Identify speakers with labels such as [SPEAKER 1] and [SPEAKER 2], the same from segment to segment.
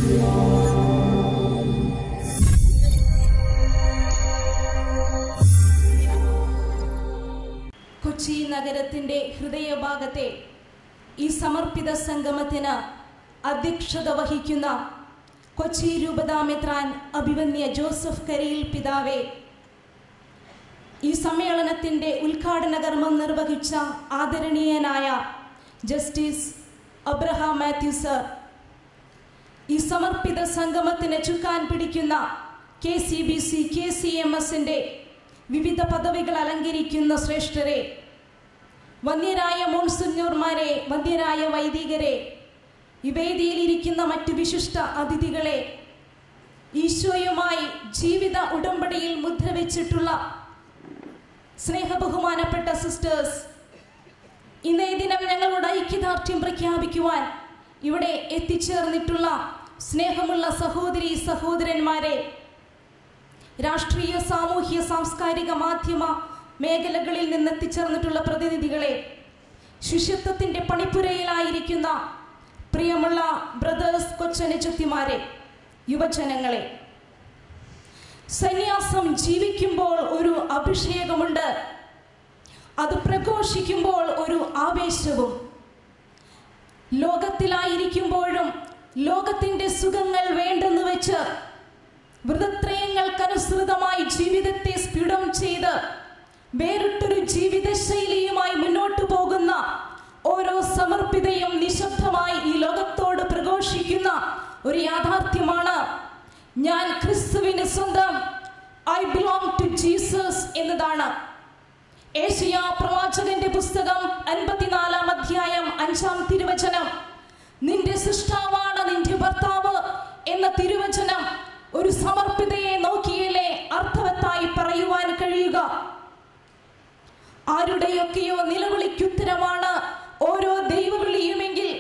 [SPEAKER 1] കൊച്ചി നഗരത്തിന്റെ ഹൃദയഭാഗത്തെ ഈ സമർപ്പിത സംഗമത്തിന് അധ്യക്ഷത വഹിക്കുന്ന കൊച്ചി രൂപതാമെത്രാൻ അഭിവന്യ ജോസഫ് കരിയിൽ പിതാവേ ഈ സമ്മേളനത്തിന്റെ ഉദ്ഘാടന കർമ്മം നിർവഹിച്ച ആദരണീയനായ ജസ്റ്റിസ് അബ്രഹാം മാത്യു സർ ഈ സമർപ്പിത സംഗമത്തിന് ചുക്കാൻ പിടിക്കുന്ന K C B C K C M എസിന്റെ വിവിധ പദവികൾ അലങ്കരിക്കുന്ന ശ്രേഷ്ഠരെ വന്യരായ മോൺസുഞ്ഞൂർമാരെ വന്യരായ വൈദികരെ ഈ വേദിയിലിരിക്കുന്ന മറ്റു വിശിഷ്ട അതിഥികളെ ഈശോയുമായി ജീവിത ഉടമ്പടിയിൽ മുദ്രവെച്ചിട്ടുള്ള സ്നേഹബഹുമാനപ്പെട്ട സിസ്റ്റേഴ്സ് ഇന്നേ ദിനം ഞങ്ങളുടെ ഐക്യദാർഢ്യം പ്രഖ്യാപിക്കുവാൻ ഇവിടെ എത്തിച്ചേർന്നിട്ടുള്ള സ്നേഹമുള്ള സഹോദരി സഹോദരന്മാരെ രാഷ്ട്രീയ സാമൂഹ്യ സാംസ്കാരിക മാധ്യമ മേഖലകളിൽ നിന്ന് എത്തിച്ചേർന്നിട്ടുള്ള പ്രതിനിധികളെ ശിഷ്യത്വത്തിന്റെ പണിപ്പുരയിലായിരിക്കുന്ന പ്രിയമുള്ള ബ്രദേഴ്സ് കൊച്ചനുചത്തിമാരെ യുവജനങ്ങളെ സന്യാസം ജീവിക്കുമ്പോൾ ഒരു അഭിഷേകമുണ്ട് അത് പ്രഘോഷിക്കുമ്പോൾ ഒരു ആവേശവും ലോകത്തിലായിരിക്കുമ്പോഴും ലോകത്തിന്റെ സുഖങ്ങൾ വേണ്ടെന്ന് വെച്ച് വ്രതത്രയങ്ങൾക്കനുസൃതമായി ജീവിതത്തെ സ്ഫുടം ചെയ്ത് വേറിട്ടൊരു ജീവിതശൈലിയുമായി മുന്നോട്ടു പോകുന്ന ഓരോ സമർപ്പിതയും നിശബ്ദമായി ഈ ലോകത്തോട് പ്രഘോഷിക്കുന്ന ഒരു യാഥാർത്ഥ്യമാണ് ഞാൻ ക്രിസ്തുവിന് സ്വന്തം ഐ ബിലോങ് ടു ജീസസ് എന്നതാണ് ഏഷ്യ പ്രവാചകന്റെ പുസ്തകം അൻപത്തിനാലാം അധ്യായം അഞ്ചാം തിരുവചനം നിന്റെ സൃഷ്ടാവാണ് നിന്റെ ഭർത്താവ് എന്ന തിരുവചനം ഒരു സമർപ്പിതയെ നോക്കിയല്ലേ അർത്ഥവത്തായി പറയുവാൻ കഴിയുക ആരുടെയൊക്കെയോ നിലവിളിക്കുത്തരമാണ് ഓരോ ദൈവവിളിയുമെങ്കിൽ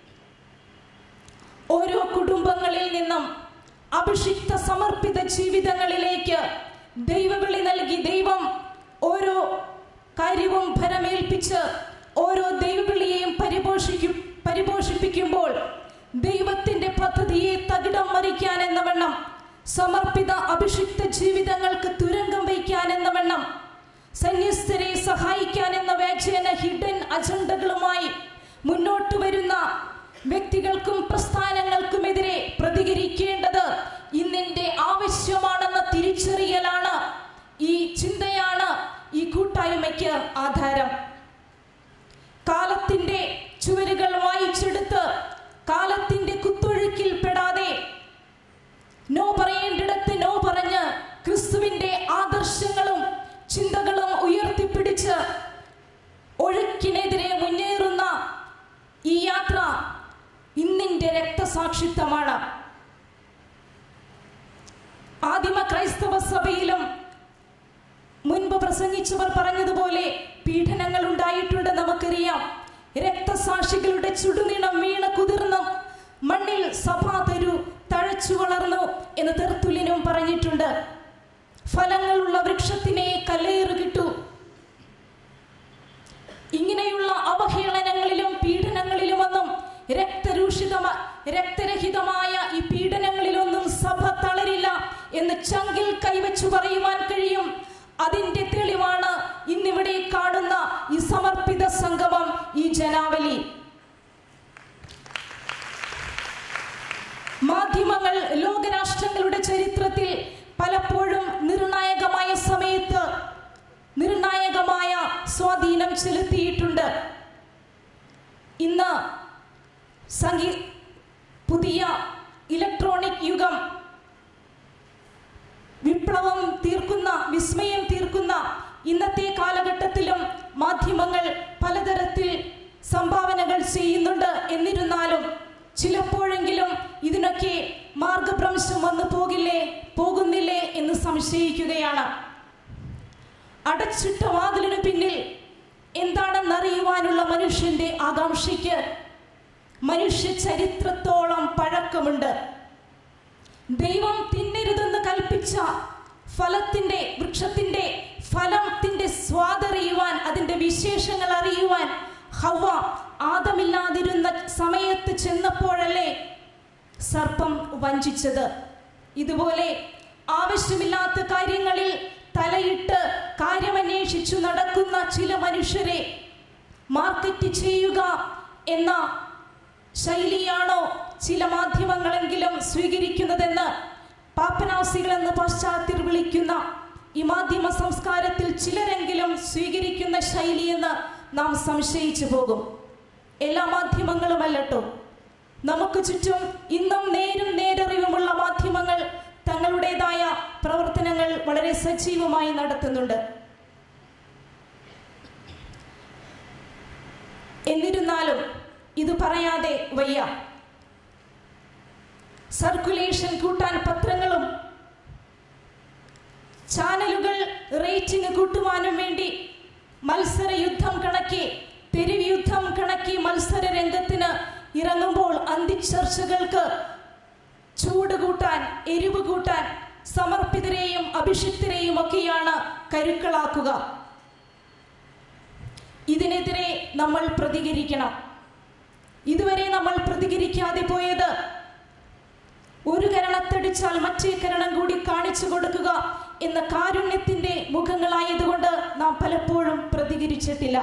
[SPEAKER 1] ഓരോ കുടുംബങ്ങളിൽ നിന്നും അഭിഷിക്ത സമർപ്പിത ജീവിതങ്ങളിലേക്ക് ദൈവവിളി നൽകി ദൈവം ഓരോ കാര്യവും ഭരമേൽപ്പിച്ച് ഓരോ ദൈവവിളിയെയും പരിപോഷിക്കും പരിപോഷിപ്പിക്കുമ്പോൾ ദൈവത്തിന്റെ പദ്ധതിയെ തകിടം മറിക്കാൻ എന്ന വണ്ണം സമർപ്പിത അഭിഷിക്ത ജീവിതങ്ങൾക്ക് തുരങ്കം വയ്ക്കാൻ എന്ന വണ്ണം സന്യസ്തരെ സഹായിക്കാൻ എന്ന വ്യാഖ്യാന ഹിഡൻ അജണ്ടകളുമായി മുന്നോട്ട് വരുന്ന വ്യക്തികൾക്കും പ്രസ്ഥാനങ്ങൾക്കുമെതിരെ പ്രതികരിക്കേണ്ടത് ഇന്നിന്റെ ആവശ്യമാണെന്ന തിരിച്ചറിയലാണ് ഈ ചിന്തയാണ് ഈ കൂട്ടായ്മയ്ക്ക് ആധാരം കാലത്തിന്റെ ചുവരുകൾ വായിച്ചെടുത്ത് കാലത്തിന്റെ കുത്തൊഴുക്കിൽ പെടാതെ നോ പറയേണ്ടിടത്ത് നോ പറഞ്ഞ് ക്രിസ്തുവിന്റെ ആദർശങ്ങളും ചിന്തകളും ഉയർത്തിപ്പിടിച്ച് ഒഴുക്കിനെതിരെ മുന്നേറുന്ന ഈ യാത്ര ഇന്നിന്റെ രക്തസാക്ഷിത്വമാണ് ആദിമ ക്രൈസ്തവ സഭയിലും മുൻപ് പ്രസംഗിച്ചവർ പറഞ്ഞതുപോലെ പീഡനങ്ങൾ ഉണ്ടായിട്ടുണ്ട് നമുക്കറിയാം രക്തസാക്ഷികളുടെ ചുടുനിണം വീണ് കുതിർന്നു മണ്ണിൽ സഭാതരു തഴച്ചു വളർന്നു എന്ന് തെർത്തുല്യനും പറഞ്ഞിട്ടുണ്ട് ഫലങ്ങളുള്ള വൃക്ഷത്തിനെ കല്ലേറ് കിട്ടു ഇങ്ങനെയുള്ള അവഹേളനങ്ങളിലും പീഡനങ്ങളിലുമൊന്നും രക്തരൂഷിതമ രക്തരഹിതമായ ഈ പീഡനങ്ങളിലൊന്നും സഭ തളരില്ല എന്ന് ചങ്കിൽ കൈവച്ചു പറയുവാൻ കഴിയും അതിന്റെ തെളിവാണ് ഇന്നിവിടെ കാണുന്ന ഈ സമർപ്പിത സംഗമം ഈ ജനാവലി മാധ്യമങ്ങൾ ലോകരാഷ്ട്രങ്ങളുടെ ചരിത്രത്തിൽ പലപ്പോഴും നിർണായകമായ സമയത്ത് നിർണായകമായ സ്വാധീനം ചെലുത്തിയിട്ടുണ്ട് ഇന്ന് സംഗീ പുതിയ ഇലക്ട്രോണിക് യുഗം വിപ്ലവം തീർക്കുന്ന വിസ്മയം തീർക്കുന്ന ഇന്നത്തെ കാലഘട്ടത്തിലും മാധ്യമങ്ങൾ പലതരത്തിൽ സംഭാവനകൾ ചെയ്യുന്നുണ്ട് എന്നിരുന്നാലും ചിലപ്പോഴെങ്കിലും ഇതിനൊക്കെ മാർഗഭ്രംശം വന്നു പോകില്ലേ പോകുന്നില്ലേ എന്ന് സംശയിക്കുകയാണ് അടച്ചിട്ട വാതിലിനു പിന്നിൽ എന്താണെന്നറിയുവാനുള്ള മനുഷ്യന്റെ ആകാംക്ഷയ്ക്ക് മനുഷ്യ ചരിത്രത്തോളം പഴക്കമുണ്ട് ദൈവം തിന്നരുതെന്ന് കൽപ്പിച്ച ഫലത്തിന്റെ വൃക്ഷത്തിന്റെ ഫലത്തിന്റെ സ്വാദറിയുവാൻ അതിന്റെ വിശേഷങ്ങൾ അറിയുവാൻ ഹവ ആദമില്ലാതിരുന്ന സമയത്ത് ചെന്നപ്പോഴല്ലേ സർപ്പം വഞ്ചിച്ചത് ഇതുപോലെ ആവശ്യമില്ലാത്ത കാര്യങ്ങളിൽ തലയിട്ട് കാര്യമന്വേഷിച്ചു നടക്കുന്ന ചില മനുഷ്യരെ മാർക്കറ്റ് ചെയ്യുക എന്ന ശൈലിയാണോ ചില മാധ്യമങ്ങളെങ്കിലും സ്വീകരിക്കുന്നതെന്ന് പാപ്പനാസികളെന്ന് പാശ്ചാത്യർ വിളിക്കുന്ന ഈ മാധ്യമ സംസ്കാരത്തിൽ ചിലരെങ്കിലും സ്വീകരിക്കുന്ന ശൈലിയെന്ന് നാം സംശയിച്ചു പോകും എല്ലാ മാധ്യമങ്ങളുമല്ലട്ടോ നമുക്ക് ചുറ്റും ഇന്നും നേരും നേരറിവുമുള്ള മാധ്യമങ്ങൾ തങ്ങളുടേതായ പ്രവർത്തനങ്ങൾ വളരെ സജീവമായി നടത്തുന്നുണ്ട് എന്നിരുന്നാലും ഇത് പറയാതെ വയ്യ സർക്കുലേഷൻ കൂട്ടാൻ പത്രങ്ങളും ചാനലുകൾ റേറ്റിംഗ് കൂട്ടുവാനും വേണ്ടി മത്സര യുദ്ധം കണക്കി തെരുവ് യുദ്ധം കണക്കി മത്സര രംഗത്തിന് ഇറങ്ങുമ്പോൾ അന്തിച്ചർച്ചകൾക്ക് ചൂട് കൂട്ടാൻ എരിവ് കൂട്ടാൻ സമർപ്പിതരെയും അഭിഷിക്തരെയും ഒക്കെയാണ് കരുക്കളാക്കുക ഇതിനെതിരെ നമ്മൾ പ്രതികരിക്കണം ഇതുവരെ നമ്മൾ പ്രതികരിക്കാതെ പോയത് ഒരു കരണത്തടിച്ചാൽ മറ്റേ കരണം കൂടി കാണിച്ചു കൊടുക്കുക എന്ന കാരുണ്യത്തിന്റെ മുഖങ്ങളായതുകൊണ്ട് നാം പലപ്പോഴും പ്രതികരിച്ചിട്ടില്ല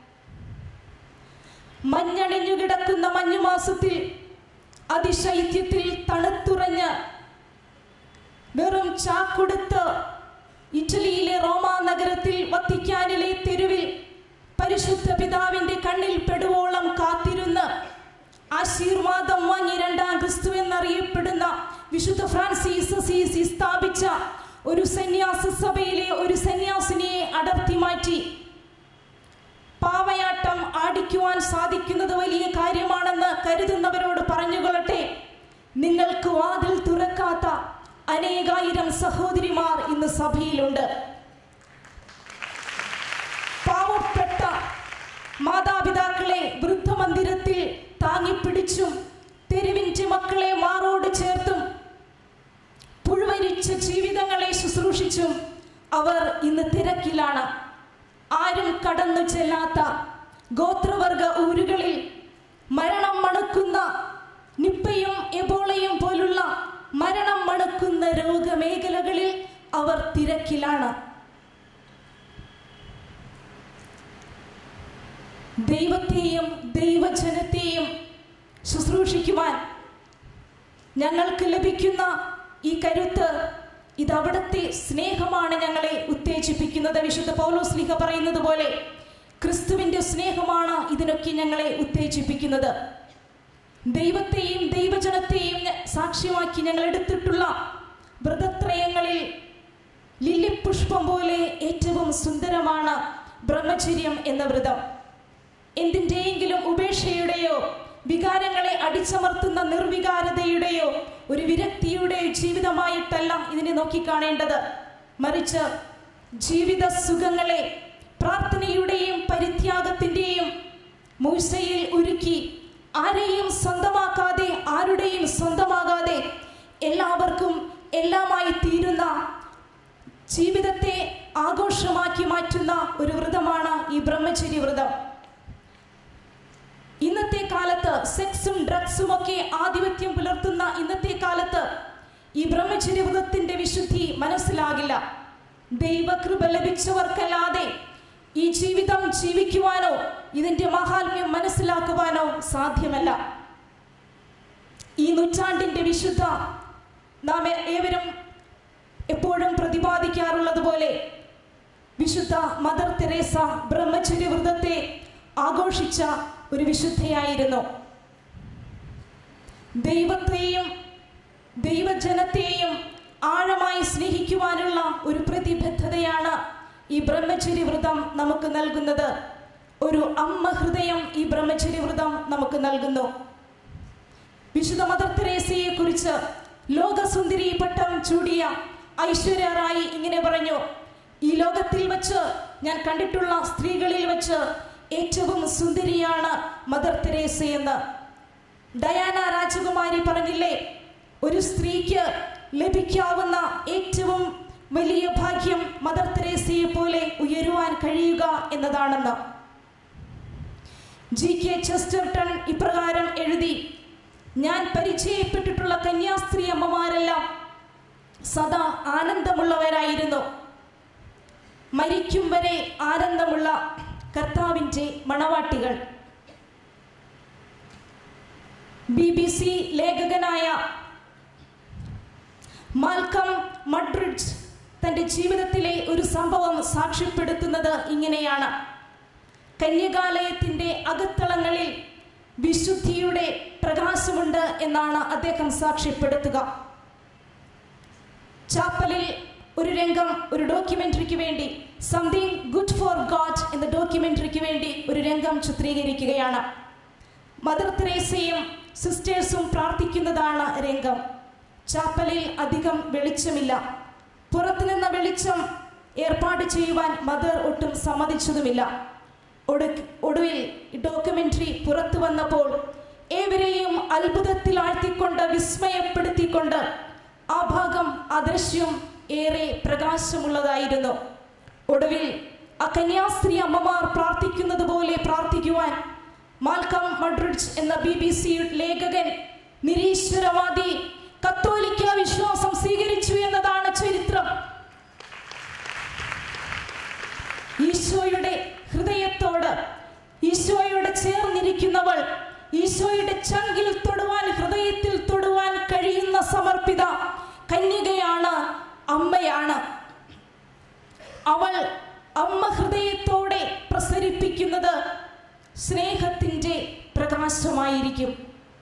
[SPEAKER 1] മഞ്ഞണിഞ്ഞു കിടക്കുന്ന മഞ്ഞുമാസത്തിൽ അതിശൈത്യത്തിൽ തണുത്തുറഞ്ഞ് വെറും ചാക്കൊടുത്ത് ഇറ്റലിയിലെ റോമാ നഗരത്തിൽ വത്തിക്കാനിലെ തെരുവിൽ പരിശുദ്ധ പിതാവിന്റെ കണ്ണിൽ പെടുവോളം കാത്തിരുന്ന് ആശീർവാദം വാങ്ങി രണ്ടാം ക്രിസ്തു എന്നറിയപ്പെടുന്ന വിശുദ്ധ ഫ്രാൻസിസ് അസീസി സ്ഥാപിച്ച ഒരു സന്യാസ സഭയിലെ ഒരു സന്യാസിനിയെ അടർത്തി മാറ്റി പാവയാട്ടം ആടിക്കുവാൻ സാധിക്കുന്നത് വലിയ കാര്യമാണെന്ന് കരുതുന്നവരോട് പറഞ്ഞുകൊള്ളട്ടെ നിങ്ങൾക്ക് വാതിൽ തുറക്കാത്ത അനേകായിരം സഹോദരിമാർ ഇന്ന് സഭയിലുണ്ട് പാവപ്പെട്ട മാതാപിതാക്കളെ വൃദ്ധമന്ദിരത്തിൽ താങ്ങിപ്പിടിച്ചും തെരുവിൻ്റെ മക്കളെ മാറോട് ചേർത്തും പുഴുവരിച്ച ജീവിതങ്ങളെ ശുശ്രൂഷിച്ചും അവർ ഇന്ന് തിരക്കിലാണ് ആരും കടന്നു ചെല്ലാത്ത ഗോത്രവർഗ ഊരുകളിൽ മരണം മണക്കുന്ന നിപ്പയും എബോളയും പോലുള്ള മരണം മണക്കുന്ന രോഗമേഖലകളിൽ അവർ തിരക്കിലാണ് ദൈവത്തെയും ദൈവജനത്തെയും ശുശ്രൂഷിക്കുവാൻ ഞങ്ങൾക്ക് ലഭിക്കുന്ന ഈ കരുത്ത് ഇത് അവിടുത്തെ സ്നേഹമാണ് ഞങ്ങളെ ഉത്തേജിപ്പിക്കുന്നത് വിശുദ്ധ പൗലോസ് ലിഹ പറയുന്നത് പോലെ ക്രിസ്തുവിന്റെ സ്നേഹമാണ് ഇതിനൊക്കെ ഞങ്ങളെ ഉത്തേജിപ്പിക്കുന്നത് ദൈവത്തെയും ദൈവജനത്തെയും ഞ- സാക്ഷ്യമാക്കി ഞങ്ങൾ എടുത്തിട്ടുള്ള വ്രതത്രയങ്ങളിൽ ലില്ലിപുഷ്പം പോലെ ഏറ്റവും സുന്ദരമാണ് ബ്രഹ്മചര്യം എന്ന വ്രതം എന്തിൻ്റെയെങ്കിലും ഉപേക്ഷയുടെയോ വികാരങ്ങളെ അടിച്ചമർത്തുന്ന നിർവികാരതയുടെയോ ഒരു വിരക്തിയുടെ ജീവിതമായിട്ടല്ല ഇതിനെ നോക്കിക്കാണേണ്ടത് മറിച്ച് ജീവിത സുഖങ്ങളെ പ്രാർത്ഥനയുടെയും പരിത്യാഗത്തിൻ്റെയും മൂസയിൽ ഒരുക്കി ആരെയും സ്വന്തമാക്കാതെ ആരുടെയും സ്വന്തമാകാതെ എല്ലാവർക്കും എല്ലാമായി തീരുന്ന ജീവിതത്തെ ആഘോഷമാക്കി മാറ്റുന്ന ഒരു വ്രതമാണ് ഈ ബ്രഹ്മചര്യ വ്രതം ഇന്നത്തെ കാലത്ത് സെക്സും ഡ്രഗ്സും ഒക്കെ ആധിപത്യം പുലർത്തുന്ന ഇന്നത്തെ കാലത്ത് ഈ ബ്രഹ്മചര്യ വ്രതത്തിന്റെ വിശുദ്ധി മനസ്സിലാകില്ല ദൈവകൃപ ലഭിച്ചവർക്കല്ലാതെ ഈ ജീവിതം ജീവിക്കുവാനോ ഇതിന്റെ മഹാത്മ്യം മനസ്സിലാക്കുവാനോ സാധ്യമല്ല ഈ നൂറ്റാണ്ടിന്റെ വിശുദ്ധ നാം ഏവരും എപ്പോഴും പ്രതിപാദിക്കാറുള്ളത് പോലെ വിശുദ്ധ മദർ തെരേസ ബ്രഹ്മചര്യ വ്രതത്തെ ആഘോഷിച്ച ഒരു വിശുദ്ധയായിരുന്നു ദൈവത്തെയും ദൈവജനത്തെയും ആഴമായി സ്നേഹിക്കുവാനുള്ള ഒരു പ്രതിബദ്ധതയാണ് ഈ ബ്രഹ്മചര്യ വ്രതം നമുക്ക് നൽകുന്നത് ഒരു അമ്മ ഹൃദയം ഈ ബ്രഹ്മചര്യ വ്രതം നമുക്ക് നൽകുന്നു വിശുദ്ധ മദർ തെരേസയെ കുറിച്ച് ലോകസുന്ദരി പട്ടം ചൂടിയ ഐശ്വര്യ റായി ഇങ്ങനെ പറഞ്ഞു ഈ ലോകത്തിൽ വച്ച് ഞാൻ കണ്ടിട്ടുള്ള സ്ത്രീകളിൽ വച്ച് ഏറ്റവും സുന്ദരിയാണ് മദർ തെരേസയെന്ന് ഡയാന രാജകുമാരി പറഞ്ഞില്ലേ ഒരു സ്ത്രീക്ക് ലഭിക്കാവുന്ന ഏറ്റവും വലിയ ഭാഗ്യം മദർ തെരേസയെ പോലെ ഉയരുവാൻ കഴിയുക എന്നതാണെന്ന് ജി കെ ചെസ്റ്റർട്ടൺ ഇപ്രകാരം എഴുതി ഞാൻ പരിചയപ്പെട്ടിട്ടുള്ള കന്യാസ്ത്രീ അമ്മമാരെല്ലാം സദാ ആനന്ദമുള്ളവരായിരുന്നു മരിക്കും വരെ ആനന്ദമുള്ള കർത്താവിൻ്റെ മണവാട്ടികൾ ബി ബി സി ലേഖകനായ മാൽക്കം മഡ്രിഡ് തൻ്റെ ജീവിതത്തിലെ ഒരു സംഭവം സാക്ഷ്യപ്പെടുത്തുന്നത് ഇങ്ങനെയാണ് കന്യകാലയത്തിൻ്റെ അകത്തളങ്ങളിൽ വിശുദ്ധിയുടെ പ്രകാശമുണ്ട് എന്നാണ് അദ്ദേഹം സാക്ഷ്യപ്പെടുത്തുക ചാപ്പലിൽ ഒരു രംഗം ഒരു ഡോക്യുമെന്ററിക്ക് വേണ്ടി സംതിങ് ഗുഡ് ഫോർ ഗോഡ് എന്ന ഡോക്യുമെന്ററിക്ക് വേണ്ടി ഒരു രംഗം ചിത്രീകരിക്കുകയാണ് മദർ തെരേസയും സിസ്റ്റേഴ്സും പ്രാർത്ഥിക്കുന്നതാണ് രംഗം ചാപ്പലിൽ അധികം വെളിച്ചമില്ല പുറത്തു നിന്ന വെളിച്ചം ഏർപ്പാട് ചെയ്യുവാൻ മദർ ഒട്ടും സമ്മതിച്ചതുമില്ല ഒടു- ഒടുവിൽ ഡോക്യുമെന്ററി പുറത്തു വന്നപ്പോൾ ഏവരെയും അത്ഭുതത്തിൽ ആഴ്ത്തിക്കൊണ്ട് വിസ്മയപ്പെടുത്തിക്കൊണ്ട് ആ ഭാഗം അദൃശ്യം ഏറെ പ്രകാശമുള്ളതായിരുന്നു ഒടുവിൽ ആ കന്യാസ്ത്രീ അമ്മമാർ പ്രാർത്ഥിക്കുന്നത് പോലെ പ്രാർത്ഥിക്കുവാൻ മാൽക്കം മഡ്രിഡ്ജ് എന്ന ബി ബി സി ലേഖകൻ നിരീശ്വരവാദി കത്തോലിക്ക വിശ്വാസം സ്വീകരിച്ചു എന്നതാണ് ചരിത്രം ഈശോയുടെ ഹൃദയത്തോട് ഈശോയോട് ചേർന്നിരിക്കുന്നവൾ ഈശോയുടെ ചങ്കിൽ തൊടുവാൻ ഹൃദയത്തിൽ തൊടുവാൻ കഴിയുന്ന സമർപ്പിത കന്യകയാണ് അമ്മയാണ് അവൾ അമ്മ ഹൃദയത്തോടെ പ്രസരിപ്പിക്കുന്നത് സ്നേഹത്തിൻ്റെ പ്രകാശമായിരിക്കും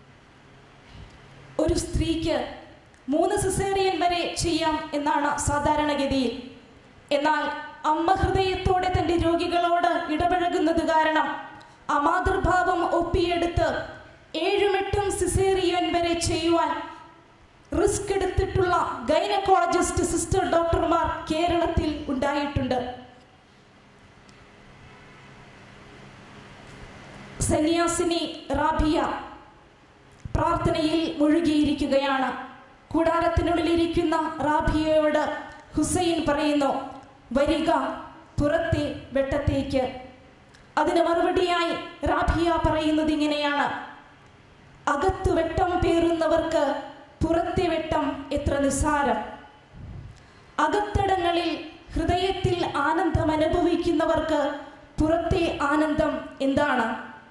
[SPEAKER 1] ഒരു സ്ത്രീക്ക് മൂന്ന് സിസേറിയൻ വരെ ചെയ്യാം എന്നാണ് സാധാരണഗതിയിൽ എന്നാൽ അമ്മ ഹൃദയത്തോടെ തൻ്റെ രോഗികളോട് ഇടപഴകുന്നത് കാരണം ആ മാതൃഭാവം ഒപ്പിയെടുത്ത് ഏഴും എട്ടും സിസേറിയൻ വരെ ചെയ്യുവാൻ റിസ്ക് എടുത്തിട്ടുള്ള ഗൈനക്കോളജിസ്റ്റ് സിസ്റ്റർ ഡോക്ടർമാർ കേരളത്തിൽ ഉണ്ടായിട്ടുണ്ട് സന്യാസിനി റാബിയ പ്രാർത്ഥനയിൽ മുഴുകിയിരിക്കുകയാണ് കൂടാരത്തിനുള്ളിലിരിക്കുന്ന റാബിയയോട് ഹുസൈൻ പറയുന്നു വരിക പുറത്തെ വെട്ടത്തേക്ക് അതിന് മറുപടിയായി റാബിയ പറയുന്നത് ഇങ്ങനെയാണ് അകത്തു വെട്ടം പേറുന്നവർക്ക് പുറത്തെ വെട്ടം എത്ര നിസ്സാരം അകത്തടങ്ങളിൽ ഹൃദയത്തിൽ ആനന്ദം അനുഭവിക്കുന്നവർക്ക് പുറത്തെ ആനന്ദം എന്താണ്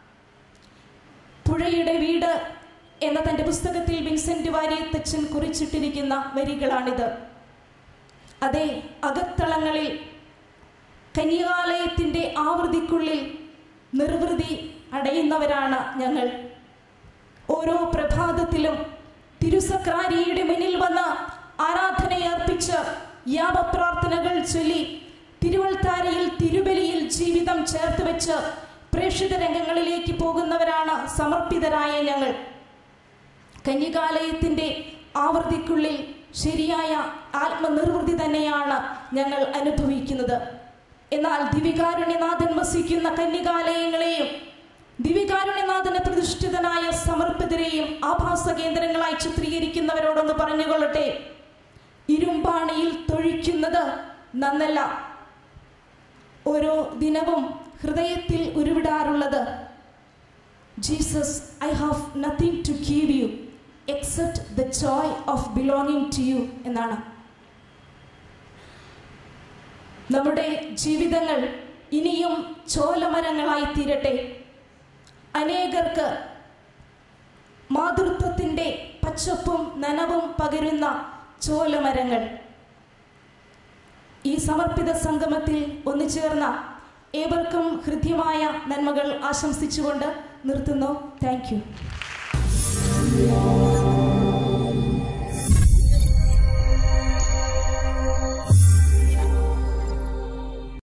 [SPEAKER 1] പുഴയുടെ വീട് എന്ന തൻ്റെ പുസ്തകത്തിൽ വിൻസെന്റ് വാര്യത്തച്ഛൻ കുറിച്ചിട്ടിരിക്കുന്ന വരികളാണിത് അതെ അകത്തളങ്ങളിൽ കന്യകാലയത്തിൻ്റെ ആവൃത്തിക്കുള്ളിൽ നിർവൃതി അടയുന്നവരാണ് ഞങ്ങൾ ഓരോ പ്രഭാതത്തിലും തിരുസക്രാരിയുടെ മുന്നിൽ വന്ന് ആരാധനയർപ്പിച്ച് യാമപ്രാർത്ഥനകൾ ചൊല്ലി തിരുവൾത്താരയിൽ തിരുബലിയിൽ ജീവിതം ചേർത്ത് വെച്ച് പ്രേക്ഷിത രംഗങ്ങളിലേക്ക് പോകുന്നവരാണ് സമർപ്പിതരായ ഞങ്ങൾ കന്യകാലയത്തിൻ്റെ ആവൃത്തിക്കുള്ളിൽ ശരിയായ ആത്മനിർവൃതി തന്നെയാണ് ഞങ്ങൾ അനുഭവിക്കുന്നത് എന്നാൽ ദിവികാരുണ്യനാഥൻ വസിക്കുന്ന കന്യകാലയങ്ങളെയും ദിവികാരുണ്യനാഥന് പ്രതിഷ്ഠിതനായ സമർപ്പിതരെയും ആഭാസ കേന്ദ്രങ്ങളായി ചിത്രീകരിക്കുന്നവരോടൊന്ന് പറഞ്ഞുകൊള്ളട്ടെ ഇരുമ്പാണിയിൽ തൊഴിക്കുന്നത് നന്നല്ല ഓരോ ദിനവും ഹൃദയത്തിൽ ഉരുവിടാറുള്ളത് Jesus I have nothing to give you except the joy of belonging to you എന്നാണ് നമ്മുടെ ജീവിതങ്ങൾ ഇനിയും ചോലമരങ്ങളായി തീരട്ടെ അനേകർക്ക് മാതൃത്വത്തിൻ്റെ പച്ചപ്പും നനവും പകരുന്ന ചോലമരങ്ങൾ ഈ സമർപ്പിത സംഗമത്തിൽ ഒന്നുചേർന്ന ഏവർക്കും ഹൃദ്യമായ നന്മകൾ ആശംസിച്ചുകൊണ്ട് നിർത്തുന്നു താങ്ക് യു